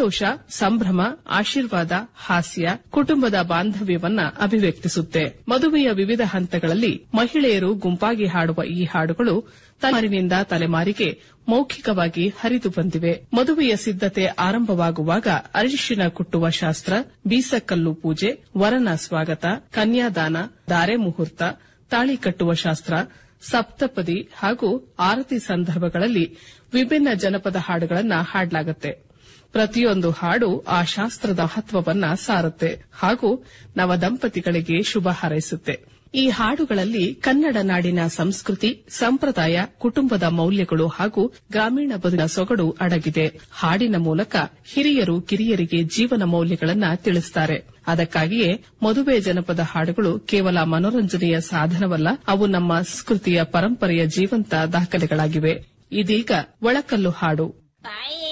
ಸಂತೋಷ ಸಂಭ್ರಮ ಆಶೀರ್ವಾದ ಹಾಸ್ಯ ಕುಟುಂಬದ ಬಾಂಧವ್ಯವನ್ನ ಅಭಿವ್ಯಕ್ತಿಸುತ್ತೆ ಮದುವೆಯ ವಿವಿಧ ಹಂತಗಳಲ್ಲಿ ಮಹಿಳೆಯರು ಗುಂಪಾಗಿ ಹಾಡುವ ಈ ಹಾಡುಗಳು ತಲೆಮಾರಿನಿಂದ ತಲೆಮಾರಿಗೆ ಮೌಖಿಕವಾಗಿ ಹರಿದು ಬಂದಿವೆ ಮದುವೆಯ ಸಿದ್ದತೆ ಆರಂಭವಾಗುವಾಗ ಅರಿಶಿನ ಕುಟ್ಟುವ ಶಾಸ್ತ್ರ ಬೀಸಕಲ್ಲು ಪೂಜೆ ವರನ ಸ್ವಾಗತ ಕನ್ಯಾದಾನ ದಾರೆ ಮುಹೂರ್ತ ತಾಳಿ ಕಟ್ಟುವ ಶಾಸ್ತ್ರ ಸಪ್ತಪದಿ ಹಾಗೂ ಆರತಿ ಸಂದರ್ಭಗಳಲ್ಲಿ ವಿಭಿನ್ನ ಜನಪದ ಹಾಡುಗಳನ್ನು ಹಾಡಲಾಗುತ್ತೆ ಪ್ರತಿಯೊಂದು ಹಾಡು ಆ ಶಾಸ್ತ್ರದ ಮಹತ್ವವನ್ನ ಸಾರುತ್ತೆ ಹಾಗೂ ನವದಂಪತಿಗಳಿಗೆ ಶುಭ ಹಾರೈಸುತ್ತೆ ಈ ಹಾಡುಗಳಲ್ಲಿ ಕನ್ನಡ ನಾಡಿನ ಸಂಸ್ಕೃತಿ ಸಂಪ್ರದಾಯ ಕುಟುಂಬದ ಮೌಲ್ಯಗಳು ಹಾಗೂ ಗ್ರಾಮೀಣ ಬದುಕಿನ ಸೊಗಡು ಅಡಗಿದೆ ಹಾಡಿನ ಮೂಲಕ ಹಿರಿಯರು ಕಿರಿಯರಿಗೆ ಜೀವನ ಮೌಲ್ಯಗಳನ್ನ ತಿಳಿಸುತ್ತಾರೆ ಅದಕ್ಕಾಗಿಯೇ ಮದುವೆ ಜನಪದ ಹಾಡುಗಳು ಕೇವಲ ಮನೋರಂಜನೆಯ ಸಾಧನವಲ್ಲ ಅವು ನಮ್ಮ ಸಂಸ್ಕೃತಿಯ ಪರಂಪರೆಯ ಜೀವಂತ ದಾಖಲೆಗಳಾಗಿವೆ ಇದೀಗ ಒಳಕಲ್ಲು ಹಾಡು ತಾಯಿ